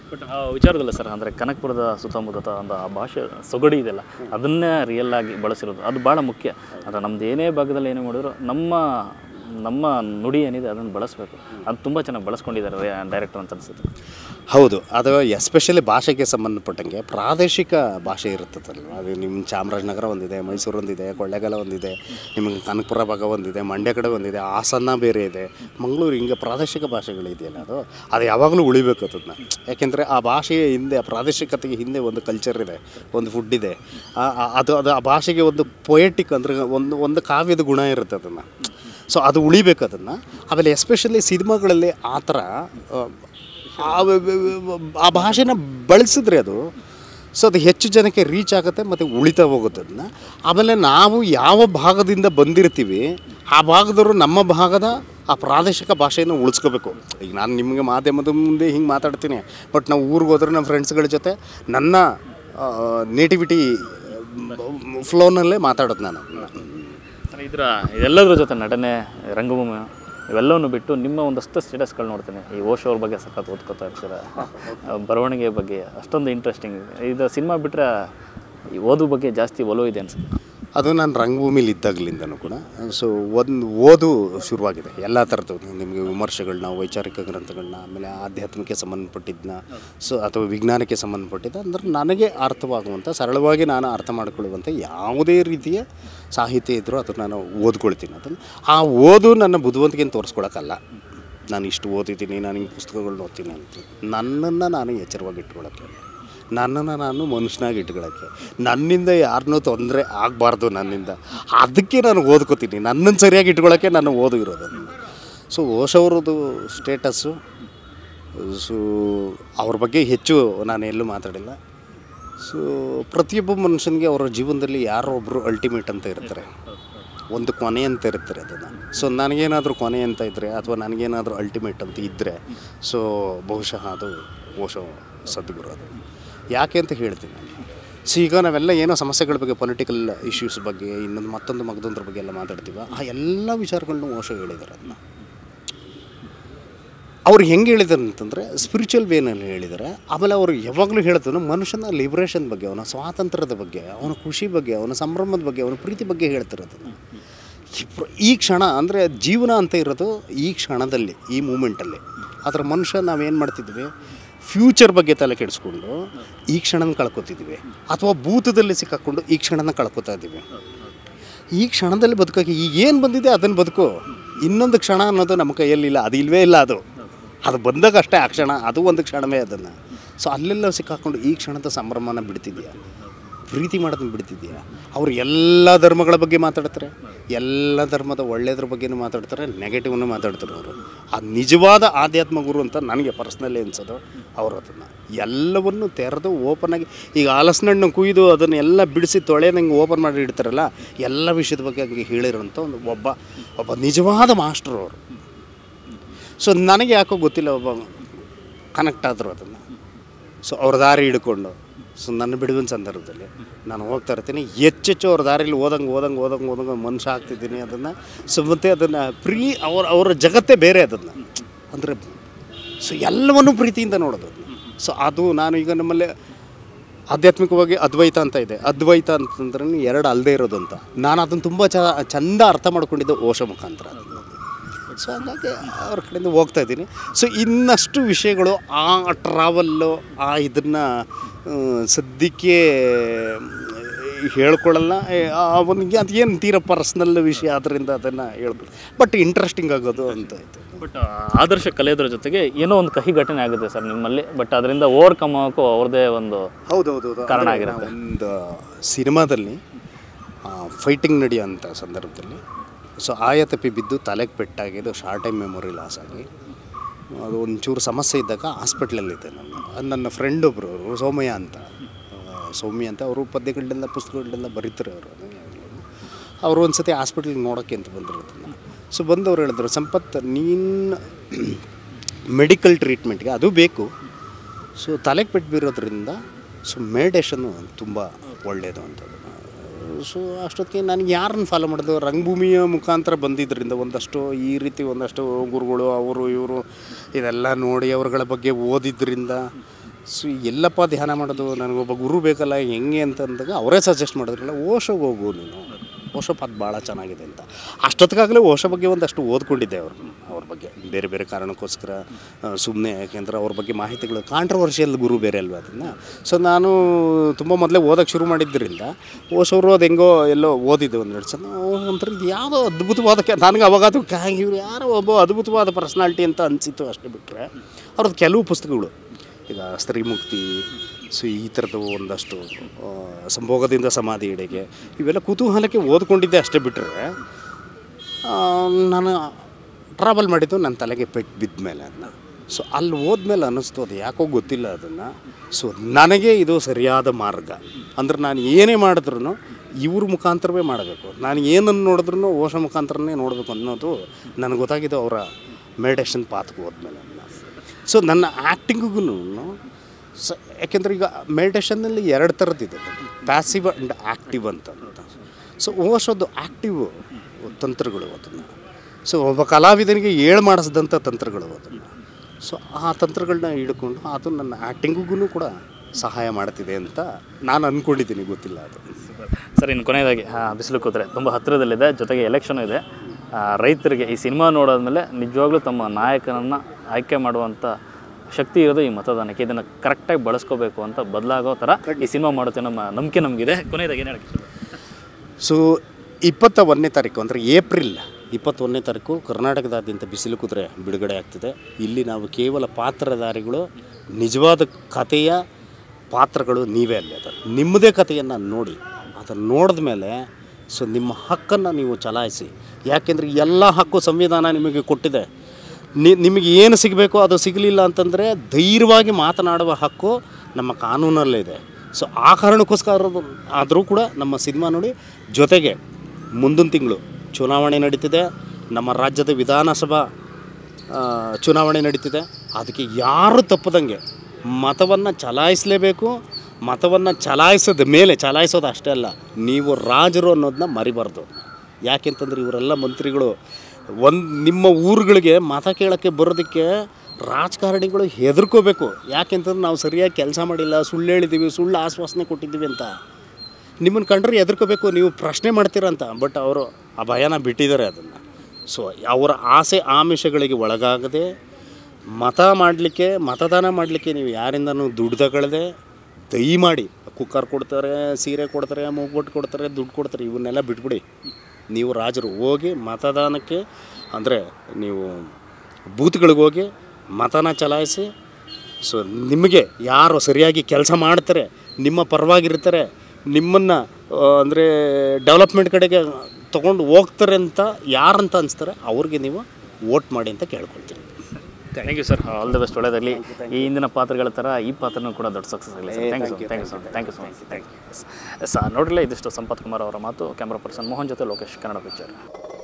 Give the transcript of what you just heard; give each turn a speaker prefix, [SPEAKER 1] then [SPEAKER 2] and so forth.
[SPEAKER 1] But ಆ ವಿಚಾರದಲ್ಲ sir ಅಂದರೆ ಕನಕಪುರದ ಸುತ್ತಮುತ್ತ ಒಂದು ಆ ಭಾಷೆ ಸೊಗಡಿ ಇದೆಯಲ್ಲ ಅದನ್ನೇ ರಿಯಲ್ ಆಗಿ ಬಳಸಿರೋದು ಅದು ಭಾಳ ಮುಖ್ಯ ಅಂದರೆ ನಮ್ದು ಏನೇ ಭಾಗದಲ್ಲಿ ಏನೇ ಮಾಡಿದ್ರು ನಮ್ಮ ನಮ್ಮ ನುಡಿ ಏನಿದೆ ಅದನ್ನು ಬಳಸಬೇಕು ಅದು ತುಂಬ ಚೆನ್ನಾಗಿ ಬಳಸ್ಕೊಂಡಿದ್ದಾರೆ ಡೈರೆಕ್ಟರ್ ಅಂತ ಅನಿಸುತ್ತೆ
[SPEAKER 2] ಹೌದು ಅದು ಎಸ್ಪೆಷಲಿ ಭಾಷೆಗೆ ಸಂಬಂಧಪಟ್ಟಂಗೆ ಪ್ರಾದೇಶಿಕ ಭಾಷೆ ಇರುತ್ತದಲ್ವ ಅದು ನಿಮ್ಮ ಚಾಮರಾಜನಗರ ಒಂದಿದೆ ಮೈಸೂರು ಒಂದಿದೆ ಕೊಳ್ಳೇಗಾಲ ಒಂದಿದೆ ನಿಮಗೆ ಕನಕಪುರ ಭಾಗ ಒಂದಿದೆ ಮಂಡ್ಯ ಕಡೆ ಒಂದಿದೆ ಹಾಸನ ಬೇರೆ ಇದೆ ಮಂಗಳೂರು ಹಿಂಗೆ ಪ್ರಾದೇಶಿಕ ಭಾಷೆಗಳಿದೆಯಲ್ಲ ಅದು ಅದು ಯಾವಾಗಲೂ ಉಳಿಬೇಕು ಅದನ್ನ ಯಾಕೆಂದರೆ ಆ ಭಾಷೆಯ ಹಿಂದೆ ಆ ಪ್ರಾದೇಶಿಕತೆಗೆ ಹಿಂದೆ ಒಂದು ಕಲ್ಚರ್ ಇದೆ ಒಂದು ಫುಡ್ ಇದೆ ಆ- ಆ- ಅದು ಅದು ಆ ಭಾಷೆಗೆ ಒಂದು ಪೊಯೆಟಿಕ್ ಅಂದರೆ ಒಂದು ಒಂದು ಕಾವ್ಯದ ಗುಣ ಇರುತ್ತೆ ಅದನ್ನು ಸೊ ಅದು ಉಳಿಬೇಕು ಅದನ್ನು ಆಮೇಲೆ ಎಸ್ಪೆಷಲಿ ಸಿನಿಮಾಗಳಲ್ಲಿ ಆ ಥರ ಆ, ಆ ವ- ವ- ವ- ಆ ಭಾಷೆನ ಬಳಸಿದ್ರೆ ಅದು ಸೊ ಅದು ಹೆಚ್ಚು ಜನಕ್ಕೆ ರೀಚ್ ಆಗುತ್ತೆ ಮತ್ತು ಉಳಿತಾ ಹೋಗುತ್ತೆ ಅದನ್ನ ಆಮೇಲೆ ನಾವು ಯಾವ ಭಾಗದಿಂದ ಬಂದಿರ್ತೀವಿ ಆ ಭಾಗದವರು ನಮ್ಮ ಭಾಗದ ಆ ಪ್ರಾದೇಶಿಕ ಭಾಷೆಯನ್ನು ಉಳಿಸ್ಕೋಬೇಕು ಈಗ ನಾನು ನಿಮಗೆ ಮಾಧ್ಯಮದ ಮುಂದೆ ಹಿಂಗೆ ಮಾತಾಡ್ತೀನಿ ಬಟ್ ನಾವು ಊರಿಗೆ ಹೋದ್ರೆ ನಮ್ಮ ಫ್ರೆಂಡ್ಸ್ಗಳ ಜೊತೆ ನನ್ನ ನೇಟಿವಿಟಿ ಫ್ಲೋನಲ್ಲೇ ಮಾತಾಡೋದು ನಾನು
[SPEAKER 1] ಸರ್ ಇದರ ಇದೆಲ್ಲದ್ರ ಜೊತೆ ನಟನೆ ರಂಗಭೂಮಿ ಇವೆಲ್ಲವನ್ನು ಬಿಟ್ಟು ನಿಮ್ಮ ಒಂದಷ್ಟು ಸ್ಟೇಟಸ್ಗಳು ನೋಡ್ತೇನೆ ಈ ಓಶೋ ಅವ್ರ ಬಗ್ಗೆ ಸಖತ್ ಓದ್ಕೋತಾ ಇರ್ತೀರ ಆ, ಬರವಣಿಗೆ ಬಗ್ಗೆ ಅಷ್ಟೊಂದು ಇಂಟ್ರೆಸ್ಟಿಂಗ್ ಇದು ಸಿನಿಮಾ ಬಿಟ್ಟರೆ ಈ ಓದು ಬಗ್ಗೆ ಜಾಸ್ತಿ ಒಲವು ಇದೆ ಅನ್ಸುತ್ತೆ
[SPEAKER 2] ಅದು ನಾನು ರಂಗಭೂಮಿಲಿ ಇದ್ದಾಗಲಿಂದನೂ ಕೂಡ ಸೊ ಒಂದು ಓದು ಶುರುವಾಗಿದೆ ಎಲ್ಲ ಥರದ್ದು ನಿಮಗೆ ವಿಮರ್ಶೆಗಳನ್ನ ವೈಚಾರಿಕ ಗ್ರಂಥಗಳನ್ನ ಆಮೇಲೆ ಆಧ್ಯಾತ್ಮಕ್ಕೆ ಸಂಬಂಧಪಟ್ಟಿದ್ದನ್ನ ಸೊ ಅಥವಾ ವಿಜ್ಞಾನಕ್ಕೆ ಸಂಬಂಧಪಟ್ಟಿದ್ದ ಅಂದ್ರೆ ನನಗೆ ಅರ್ಥವಾಗುವಂಥ ಸರಳವಾಗಿ ನಾನು ಅರ್ಥ ಮಾಡಿಕೊಳ್ಳುವಂಥ ಯಾವುದೇ ರೀತಿಯ ಸಾಹಿತ್ಯ ಇದ್ದರೂ ಅದನ್ನು ನಾನು ಓದ್ಕೊಳ್ತೀನಿ ಅದನ್ನು ಆ ಓದು ನನ್ನ ಬುದ್ಧಿವಂತಿಕೆಯನ್ನು ತೋರಿಸ್ಕೊಳಕ್ಕಲ್ಲ ನಾನು ಇಷ್ಟು ಓದಿದ್ದೀನಿ ನಾನು ಹಿಂಗೆ ಪುಸ್ತಕಗಳನ್ನ ಓದ್ತೀನಿ ಅಂತ ನನ್ನನ್ನು ನಾನು ಎಚ್ಚರವಾಗಿ ಇಟ್ಕೊಳ್ಳೋಕ್ಕೆ ನನ್ನನ್ನು ನಾನು ಮನುಷ್ಯನಾಗಿ ಇಟ್ಕೊಳ್ಳೋಕ್ಕೆ ನನ್ನಿಂದ ಯಾರನ್ನೂ ತೊಂದರೆ ಆಗಬಾರ್ದು ನನ್ನಿಂದ ಅದಕ್ಕೆ ನಾನು ಓದ್ಕೋತೀನಿ ನನ್ನನ್ನು ಸರಿಯಾಗಿ ಇಟ್ಕೊಳ್ಳೋಕ್ಕೆ ನಾನು ಓದು ಇರೋದು ಸೊ ಓಶವ್ರದ್ದು ಸ್ಟೇಟಸ್ಸು ಸೊ ಅವ್ರ ಬಗ್ಗೆ ಹೆಚ್ಚು ನಾನು ಎಲ್ಲೂ ಮಾತಾಡಿಲ್ಲ ಸೊ ಪ್ರತಿಯೊಬ್ಬ ಮನುಷ್ಯನಿಗೆ ಅವರ ಜೀವನದಲ್ಲಿ ಯಾರೋ ಒಬ್ಬರು ಅಲ್ಟಿಮೇಟ್ ಅಂತ ಇರ್ತಾರೆ ಒಂದು ಕೊನೆ ಅಂತ ಇರ್ತಾರೆ ಅದನ್ನು ಸೊ ನನಗೇನಾದರೂ ಕೊನೆ ಅಂತ ಇದ್ದರೆ ಅಥವಾ ನನಗೇನಾದರೂ ಅಲ್ಟಿಮೇಟ್ ಅಂತ ಇದ್ದರೆ ಸೊ ಬಹುಶಃ ಅದು ಓಶೋ ಸದ್ಗುರು ಅದು ಯಾಕೆ ಅಂತ ಹೇಳ್ತೀನಿ ನಾನು ಸೊ ಈಗ ನಾವೆಲ್ಲ ಏನೋ ಸಮಸ್ಯೆಗಳ ಬಗ್ಗೆ ಪೊಲಿಟಿಕಲ್ ಇಶ್ಯೂಸ್ ಬಗ್ಗೆ ಇನ್ನೊಂದು ಮತ್ತೊಂದು ಮಗದೊಂದ್ರ ಬಗ್ಗೆ ಎಲ್ಲ ಮಾತಾಡ್ತೀವ ಆ ಎಲ್ಲ ವಿಚಾರಗಳನ್ನೂ ಓಶೋ ಹೇಳಿದ್ದಾರೆ ಅದನ್ನ ಅವ್ರು ಹೆಂಗೆ ಹೇಳಿದ್ದಾರೆ ಅಂತಂದರೆ ಸ್ಪಿರಿಚುವಲ್ ವೇನಲ್ಲಿ ಹೇಳಿದ್ದಾರೆ ಆಮೇಲೆ ಅವರು ಯಾವಾಗಲೂ ಹೇಳ್ತಾನೆ ಮನುಷ್ಯನ ಲಿಬ್ರೇಷನ್ ಬಗ್ಗೆ ಅವನ ಸ್ವಾತಂತ್ರ್ಯದ ಬಗ್ಗೆ ಅವನ ಖುಷಿ ಬಗ್ಗೆ ಅವನ ಸಂಭ್ರಮದ ಬಗ್ಗೆ ಅವನ ಪ್ರೀತಿ ಬಗ್ಗೆ ಹೇಳ್ತಾರೆ ಅದನ್ನು ಈ ಪ್ರ- ಈ ಕ್ಷಣ ಅಂದರೆ ಜೀವನ ಅಂತ ಇರೋದು ಈ ಕ್ಷಣದಲ್ಲಿ ಈ ಮೂಮೆಂಟಲ್ಲಿ ಅದರ ಮನುಷ್ಯ ನಾವೇನು ಮಾಡ್ತಿದ್ವಿ ಫ್ಯೂಚರ್ ಬಗ್ಗೆ ತಲೆ ಕೆಡಿಸ್ಕೊಂಡು ಈ ಕ್ಷಣನ ಕಳ್ಕೊತಿದ್ವಿ ಅಥವಾ ಭೂತದಲ್ಲಿ ಸಿಕ್ಕಾಕೊಂಡು ಈ ಕ್ಷಣನ ಕಳ್ಕೊತಾ ಇದ್ದೀವಿ ಈ ಕ್ಷಣದಲ್ಲಿ ಬದುಕೋಕೆ ಈಗ ಏನು ಬಂದಿದೆ ಅದನ್ನು ಬದುಕು ಇನ್ನೊಂದು ಕ್ಷಣ ಅನ್ನೋದು ನಮ್ಮ ಕೈಯಲ್ಲಿಲ್ಲ ಅದು ಇಲ್ವೇ ಇಲ್ಲ ಅದು ಅದು ಬಂದಾಗ ಅಷ್ಟೇ ಆ ಕ್ಷಣ ಅದು ಒಂದು ಕ್ಷಣವೇ ಅದನ್ನು ಸೊ ಅಲ್ಲೆಲ್ಲ ಸಿಕ್ಕಾಕೊಂಡು ಈ ಕ್ಷಣದ ಸಂಭ್ರಮನ ಬಿಡ್ತಿದ್ಯಾ ಪ್ರೀತಿ ಮಾಡೋದನ್ನ ಬಿಡ್ತಿದ್ಯಾ ಅವರು ಎಲ್ಲ ಧರ್ಮಗಳ ಬಗ್ಗೆ ಮಾತಾಡ್ತಾರೆ ಎಲ್ಲ ಧರ್ಮದ ಒಳ್ಳೆಯದ್ರ ಬಗ್ಗೆನೂ ಮಾತಾಡ್ತಾರೆ ನೆಗೆಟಿವ್ನು ಮಾತಾಡ್ತಾರೆ ಅವರು ಆ ನಿಜವಾದ ಆಧ್ಯಾತ್ಮ ಗುರು ಅಂತ ನನಗೆ ಪರ್ಸ್ನಲಿ ಅನ್ಸೋದು ಅವರು ಅದನ್ನು ಎಲ್ಲವನ್ನು ತೆರೆದು ಓಪನಾಗಿ ಈಗ ಹಲಸಿನಣ್ಣು ಕುಯ್ದು ಅದನ್ನೆಲ್ಲ ಬಿಡಿಸಿ ತೊಳೆ ನಂಗೆ ಓಪನ್ ಮಾಡಿ ಇಡ್ತಾರಲ್ಲ ಎಲ್ಲ ವಿಷಯದ ಬಗ್ಗೆ ಹಂಗೆ ಹೇಳಿರೋಂಥ ಒಂದು ಒಬ್ಬ ಒಬ್ಬ ನಿಜವಾದ ಮಾಸ್ಟ್ರು ಅವರು ಸೊ ನನಗೆ ಯಾಕೋ ಗೊತ್ತಿಲ್ಲ ಒಬ್ಬ ಕನೆಕ್ಟ್ ಆದರು ಅದನ್ನು ಸೊ ಅವ್ರ ದಾರಿ ಹಿಡ್ಕೊಂಡು ಸೊ ನನ್ನ ಬಿಡುವಿನ ಸಂದರ್ಭದಲ್ಲಿ ನಾನು ಹೋಗ್ತಾ ಇರ್ತೀನಿ ಹೆಚ್ಚೆಚ್ಚು ಅವ್ರ ದಾರಿಲಿ ಓದಂಗೆ ಓದಂಗೆ ಓದಂಗೆ ಓದಂಗೆ ಮನುಷ್ಯ ಆಗ್ತಿದ್ದೀನಿ ಅದನ್ನು ಸೊ ಮತ್ತು ಅದನ್ನು ಪ್ರೀ ಅವ್ರ ಅವರ ಜಗತ್ತೇ ಬೇರೆ ಅದನ್ನು ಅಂದರೆ ಸೊ ಎಲ್ಲವನ್ನೂ ಪ್ರೀತಿಯಿಂದ ನೋಡೋದು ಸೊ ಅದು ನಾನು ಈಗ ನಮ್ಮಲ್ಲಿ ಆಧ್ಯಾತ್ಮಿಕವಾಗಿ ಅದ್ವೈತ ಅಂತ ಇದೆ ಅದ್ವೈತ ಅಂತಂದ್ರೆ ಎರಡು ಅಲ್ಲದೆ ಇರೋದು ಅಂತ ನಾನು ಅದನ್ನು ತುಂಬ ಚ ಚಂದ ಅರ್ಥ ಮಾಡ್ಕೊಂಡಿದ್ದೆ ಓಶೋ ಮುಖಾಂತರ ಸೊ ಹಂಗಾಗಿ ಅವ್ರ ಕಡೆಯಿಂದ ಹೋಗ್ತಾ ಇದ್ದೀನಿ ಸೊ ಇನ್ನಷ್ಟು ವಿಷಯಗಳು ಆ ಟ್ರಾವೆಲ್ಲು ಆ ಇದನ್ನು ಸದ್ಯಕ್ಕೆ ಹೇಳ್ಕೊಳ್ಳಲ್ಲ ಅವನಿಗೆ ಅದು ಏನು ತೀರ ಪರ್ಸ್ನಲ್ ವಿಷಯ ಆದ್ದರಿಂದ ಅದನ್ನು ಹೇಳ್ಕೊಳ್ಳಿ ಬಟ್ ಇಂಟ್ರೆಸ್ಟಿಂಗ್ ಆಗೋದು ಅಂತ ಆಯಿತು
[SPEAKER 1] ಬಟ್ ಆದರ್ಶ ಕಲಿಯೋದ್ರ ಜೊತೆಗೆ ಏನೋ ಒಂದು ಕಹಿ ಘಟನೆ ಆಗುತ್ತೆ ಸರ್ ನಿಮ್ಮಲ್ಲಿ ಬಟ್ ಅದರಿಂದ ಓವರ್ಕಮ್ ಆಗೋಕ್ಕೂ ಅವ್ರದ್ದೇ ಒಂದು
[SPEAKER 2] ಹೌದೌದು
[SPEAKER 1] ಕಾರಣ ಆಗಿರುತ್ತೆ.
[SPEAKER 2] ಒಂದು ಸಿನಿಮಾದಲ್ಲಿ ಫೈಟಿಂಗ್ ನಡೆಯೋಂಥ ಸಂದರ್ಭದಲ್ಲಿ ಸೊ ಆಯ ತಪ್ಪಿ ಬಿದ್ದು ತಲೆಗೆ ಪೆಟ್ಟಾಗಿದ್ದು ಶಾರ್ಟ್ ಟೈಮ್ ಮೆಮೊರಿ ಲಾಸ್ ಆಗಿ ಅದು ಒಂಚೂರು ಸಮಸ್ಯೆ ಇದ್ದಾಗ ಹಾಸ್ಪಿಟ್ಲಲ್ಲಿದ್ದೆ ನಾನು ಅದು ನನ್ನ ಫ್ರೆಂಡ್ ಒಬ್ಬರು ಸೌಮ್ಯ ಅಂತ ಆ, ಸೌಮ್ಯ ಅಂತ ಅವರು ಪದ್ಯಗಳನ್ನೆಲ್ಲ ಪುಸ್ತಕಗಳನ್ನೆಲ್ಲ ಬರೀತಾರೆ ಅವರು ಅವರು ಒಂದು ಸತಿ ಹಾಸ್ಪಿಟ್ಲಿಗೆ ನೋಡೋಕ್ಕೆ ಅಂತ ಬಂದಿರೋದನ್ನು ಸೊ ಬಂದವ್ರು ಹೇಳಿದ್ರು ಸಂಪತ್ ನೀನು ಮೆಡಿಕಲ್ ಟ್ರೀಟ್ಮೆಂಟ್ಗೆ ಅದು ಬೇಕು ಸೊ ತಲೆಗೆ ಪೆಟ್ಟು ಬೀರೋದ್ರಿಂದ ಸೊ ಮೆಡಿಟೇಷನ್ನು ತುಂಬ ಒಳ್ಳೆಯದು ಅಂತ ಸೊ ಅಷ್ಟೊತ್ತಿಗೆ ನನಗೆ ಯಾರನ್ನು ಫಾಲೋ ಮಾಡೋದು ರಂಗಭೂಮಿಯ ಮುಖಾಂತರ ಬಂದಿದ್ದರಿಂದ ಒಂದಷ್ಟು ಈ ರೀತಿ ಒಂದಷ್ಟು ಗುರುಗಳು ಅವರು ಇವರು ಇದೆಲ್ಲ ನೋಡಿ ಅವ್ರಗಳ ಬಗ್ಗೆ ಓದಿದ್ರಿಂದ ಸೊ ಎಲ್ಲಪ್ಪ ಧ್ಯಾನ ಮಾಡೋದು ನನಗೊಬ್ಬ ಗುರು ಬೇಕಲ್ಲ ಹೆಂಗೆ ಅಂತಂದಾಗ ಅವರೇ ಸಜೆಸ್ಟ್ ಮಾಡಿದ್ರಲ್ಲ ಓಶೋಗೆ ಹೋಗು ನೀನು ಓಶೋ ಪಾತ್ ಭಾಳ ಚೆನ್ನಾಗಿದೆ ಅಂತ ಅಷ್ಟೊತ್ತಿಗಾಗಲೇ ಓಶೋ ಬಗ್ಗೆ ಒಂದಷ್ಟು ಓದ್ಕೊಂಡಿದ್ದೆ ಅವ್ರ ಅವ್ರ ಬಗ್ಗೆ ಬೇರೆ ಬೇರೆ ಕಾರಣಕ್ಕೋಸ್ಕರ ಸುಮ್ಮನೆ ಯಾಕೆಂದ್ರೆ ಅವ್ರ ಬಗ್ಗೆ ಮಾಹಿತಿಗಳು ಕಾಂಟ್ರವರ್ಷಿಯಲ್ ಗುರು ಬೇರೆ ಅಲ್ವಾ ಅದನ್ನು ಸೊ ನಾನು ತುಂಬ ಮೊದಲೇ ಓದೋಕ್ಕೆ ಶುರು ಮಾಡಿದ್ದರಿಂದ ಓಶೋರು ಅದು ಹೆಂಗೋ ಎಲ್ಲೋ ಓದಿದ್ದೆ ಒಂದೆರಡು ಸಲ ಒಂಥರ ಇದು ಯಾವುದೋ ಅದ್ಭುತವಾದ ಕೆ ನನಗೆ ಅವಾಗ ಅದು ಕಾ- ಇವ್ರು ಯಾರೋ ಒಬ್ಬ ಅದ್ಭುತವಾದ ಪರ್ಸ್ನಾಲಿಟಿ ಅಂತ ಅನಿಸಿತ್ತು ಅಷ್ಟೇ ಬಿಟ್ಟರೆ ಅವ್ರದ್ದು ಕೆಲವು ಪುಸ್ತಕಗಳು ಈಗ ಸ್ತ್ರೀಮುಕ್ತಿ ಸೊ ಈ ಥರದ್ದು ಒಂದಷ್ಟು ಆ, ಸಂಭೋಗದಿಂದ ಸಮಾಧಿ ಎಡೆಗೆ ಇವೆಲ್ಲ ಕುತೂಹಲಕ್ಕೆ ಓದ್ಕೊಂಡಿದ್ದೆ ಅಷ್ಟೇ ಬಿಟ್ಟರೆ ನಾನು ಟ್ರಾವೆಲ್ ಮಾಡಿದ್ದು ನನ್ನ ತಲೆಗೆ ಪೆಟ್ಟು ಬಿದ್ದ ಮೇಲೆ ಅದನ್ನ ಸೊ ಅಲ್ಲಿ ಹೋದ್ಮೇಲೆ ಅನ್ನಿಸ್ತು ಅದು ಯಾಕೋ ಗೊತ್ತಿಲ್ಲ ಅದನ್ನು ಸೊ ನನಗೆ ಇದು ಸರಿಯಾದ ಮಾರ್ಗ ಅಂದ್ರೆ ನಾನು ಏನೇ ಮಾಡಿದ್ರೂ ಇವ್ರ ಮುಖಾಂತರವೇ ಮಾಡಬೇಕು ನಾನು ಏನನ್ನು ನೋಡಿದ್ರೂ ಓಷ ಮುಖಾಂತರನೇ ನೋಡಬೇಕು ಅನ್ನೋದು ನನಗೆ ಗೊತ್ತಾಗಿದ್ದು ಅವರ ಮೆಡಿಟೇಷನ್ ಪಾತ್ಗೆ ಹೋದ್ಮೇಲೆ ಅದನ್ನ ಸೊ ನನ್ನ ಆ್ಯಕ್ಟಿಂಗಿಗೂ ಸ ಯಾಕೆಂದರೆ ಈಗ ಮೆಡಿಟೇಷನ್ನಲ್ಲಿ ಎರಡು ಥರದ್ದಿದೆ ಪ್ಯಾಸಿವ್ ಆ್ಯಂಡ್ ಆ್ಯಕ್ಟಿವ್ ಅಂತ ಸೊ ಓಶೋದು ಆ್ಯಕ್ಟಿವ್ ತಂತ್ರಗಳು ಅದನ್ನು ಸೊ ಒಬ್ಬ ಕಲಾವಿದನಿಗೆ ಏಳು ಮಾಡಿಸಿದಂಥ ತಂತ್ರಗಳು ಅದನ್ನು ಸೊ ಆ ತಂತ್ರಗಳನ್ನ ಹಿಡ್ಕೊಂಡು ಅದು ನನ್ನ ಆ್ಯಕ್ಟಿಂಗಿಗೂ ಕೂಡ ಸಹಾಯ ಮಾಡ್ತಿದೆ ಅಂತ ನಾನು ಅಂದ್ಕೊಂಡಿದ್ದೀನಿ ಗೊತ್ತಿಲ್ಲ ಅದು
[SPEAKER 1] ಸರ್ ಇನ್ನು ಕೊನೆಯದಾಗಿ ಹಾಂ ಬಿಸಿಲು ಕೂತ್ರೆ ತುಂಬ ಹತ್ತಿರದಲ್ಲಿದೆ ಜೊತೆಗೆ ಎಲೆಕ್ಷನ್ ಇದೆ ಆ, ರೈತರಿಗೆ ಈ ಸಿನಿಮಾ ನೋಡಾದ್ಮೇಲೆ ನಿಜವಾಗ್ಲೂ ತಮ್ಮ ನಾಯಕನನ್ನು ಆಯ್ಕೆ ಮಾಡುವಂಥ ಶಕ್ತಿ ಇರೋದು ಈ ಮತದಾನಕ್ಕೆ ಇದನ್ನು ಕರೆಕ್ಟಾಗಿ ಬಳಸ್ಕೋಬೇಕು ಅಂತ ಬದಲಾಗೋ ಥರ ಈ ಸಿನಿಮಾ ಮಾಡುತ್ತೆ ನಮ್ಮ ನಂಬಿಕೆ ನಮಗಿದೆ ಕೊನೆಯದಾಗಿ ಏನು ಹೇಳಕ್ಕೆ
[SPEAKER 2] ಸೊ ಇಪ್ಪತ್ತ ಒಂದನೇ ತಾರೀಕು ಅಂದರೆ ಏಪ್ರಿಲ್ ಇಪ್ಪತ್ತೊಂದನೇ ತಾರೀಕು ಕರ್ನಾಟಕದಾದ್ಯಂತ ಬಿಸಿಲು ಕುದುರೆ ಬಿಡುಗಡೆ ಆಗ್ತಿದೆ ಇಲ್ಲಿ ನಾವು ಕೇವಲ ಪಾತ್ರಧಾರಿಗಳು ನಿಜವಾದ ಕಥೆಯ ಪಾತ್ರಗಳು ನೀವೇ ಅಲ್ಲಿ ಅದು ನಿಮ್ಮದೇ ಕಥೆಯನ್ನು ನೋಡಿ ಅದನ್ನು ನೋಡಿದ ಮೇಲೆ ಸೊ ನಿಮ್ಮ ಹಕ್ಕನ್ನು ನೀವು ಚಲಾಯಿಸಿ ಯಾಕೆಂದರೆ ಎಲ್ಲ ಹಕ್ಕು ಸಂವಿಧಾನ ನಿಮಗೆ ಕೊಟ್ಟಿದೆ ನಿ ನಿಮಗೆ ಏನು ಸಿಗಬೇಕೋ ಅದು ಸಿಗಲಿಲ್ಲ ಅಂತಂದರೆ ಧೈರ್ಯವಾಗಿ ಮಾತನಾಡುವ ಹಕ್ಕು ನಮ್ಮ ಕಾನೂನಲ್ಲೇ ಸೊ ಆ ಕಾರಣಕ್ಕೋಸ್ಕರ ಆದರೂ ಕೂಡ ನಮ್ಮ ಸಿನಿಮಾ ನೋಡಿ ಜೊತೆಗೆ ಮುಂದಿನ ತಿಂಗಳು ಚುನಾವಣೆ ನಡೀತಿದೆ ನಮ್ಮ ರಾಜ್ಯದ ವಿಧಾನಸಭಾ ಆ, ಚುನಾವಣೆ ನಡೀತಿದೆ ಅದಕ್ಕೆ ಯಾರು ತಪ್ಪದಂಗೆ ಮತವನ್ನು ಚಲಾಯಿಸಲೇಬೇಕು ಮತವನ್ನು ಚಲಾಯಿಸದ ಮೇಲೆ ಚಲಾಯಿಸೋದು ಅಷ್ಟೇ ಅಲ್ಲ ನೀವು ರಾಜರು ಅನ್ನೋದನ್ನ ಮರಿಬಾರ್ದು ಯಾಕೆಂತಂದ್ರೆ ಇವರೆಲ್ಲ ಮಂತ್ರಿಗಳು ಒಂದು ನಿಮ್ಮ ಊರುಗಳಿಗೆ ಮತ ಕೇಳೋಕ್ಕೆ ಬರೋದಕ್ಕೆ ರಾಜಕಾರಣಿಗಳು ಹೆದರ್ಕೋಬೇಕು ಯಾಕೆಂತಂದ್ರೆ ನಾವು ಸರಿಯಾಗಿ ಕೆಲಸ ಮಾಡಿಲ್ಲ ಸುಳ್ಳು ಹೇಳಿದ್ದೀವಿ ಸುಳ್ಳು ಆಶ್ವಾಸನೆ ಕೊಟ್ಟಿದ್ದೀವಿ ಅಂತ ನಿಮ್ಮನ್ನು ಕಂಡ್ರೆ ಹೆದರ್ಕೋಬೇಕು ನೀವು ಪ್ರಶ್ನೆ ಮಾಡ್ತೀರಂತ ಬಟ್ ಅವರು ಆ ಭಯನ ಬಿಟ್ಟಿದ್ದಾರೆ ಅದನ್ನು ಸೊ ಅವರ ಆಸೆ ಆಮಿಷಗಳಿಗೆ ಒಳಗಾಗದೆ ಮತ ಮಾಡಲಿಕ್ಕೆ ಮತದಾನ ಮಾಡಲಿಕ್ಕೆ ನೀವು ಯಾರಿಂದನೂ ದುಡ್ಡು ತಗೊಳ್ಳದೆ ದಯಮಾಡಿ ಕುಕ್ಕರ್ ಕೊಡ್ತಾರೆ ಸೀರೆ ಕೊಡ್ತಾರೆ ಮೂಗ್ಬೊಟ್ಟು ಕೊಡ್ತಾರೆ ದುಡ್ಡು ಕೊಡ್ತಾರೆ ಇವನ್ನೆಲ್ಲ ಬಿಟ್ಬಿಡಿ ನೀವು ರಾಜರು ಹೋಗಿ ಮತದಾನಕ್ಕೆ ಅಂದರೆ ನೀವು ಬೂತ್ಗಳಿಗೆ ಹೋಗಿ ಮತನ ಚಲಾಯಿಸಿ ಸೊ ನಿಮಗೆ ಯಾರು ಸರಿಯಾಗಿ ಕೆಲಸ ಮಾಡ್ತಾರೆ ನಿಮ್ಮ ಪರವಾಗಿರ್ತಾರೆ ನಿಮ್ಮನ್ನು ಅಂದರೆ ಡೆವಲಪ್ಮೆಂಟ್ ಕಡೆಗೆ ತೊಗೊಂಡು ಹೋಗ್ತಾರೆ ಅಂತ ಯಾರಂತ ಅನಿಸ್ತಾರೆ ಅವ್ರಿಗೆ ನೀವು ವೋಟ್ ಮಾಡಿ ಅಂತ ಕೇಳ್ಕೊಳ್ತೀನಿ
[SPEAKER 1] thank you sir all the best ಒಳ್ಳೆಯದಾಗಲಿ ಈ ಹಿಂದಿನ ಪಾತ್ರಗಳ ಥರ ಈ ಪಾತ್ರನೂ ಕೂಡ ದೊಡ್ಡ ಸಕ್ಸಸ್ ಆಗಲಿ sir thank you thank you sir thank you so much thank you sir ನೋಡಿಲ್ಲ ಇದಿಷ್ಟು ಸಂಪತ್ ಕುಮಾರ್ ಅವರ ಮಾತು ಕ್ಯಾಮ್ರಾ ಪರ್ಸನ್ ಮೋಹನ್ ಜೊತೆ ಲೋಕೇಶ್ ಕನ್ನಡ ಪಿಕ್ಚರ್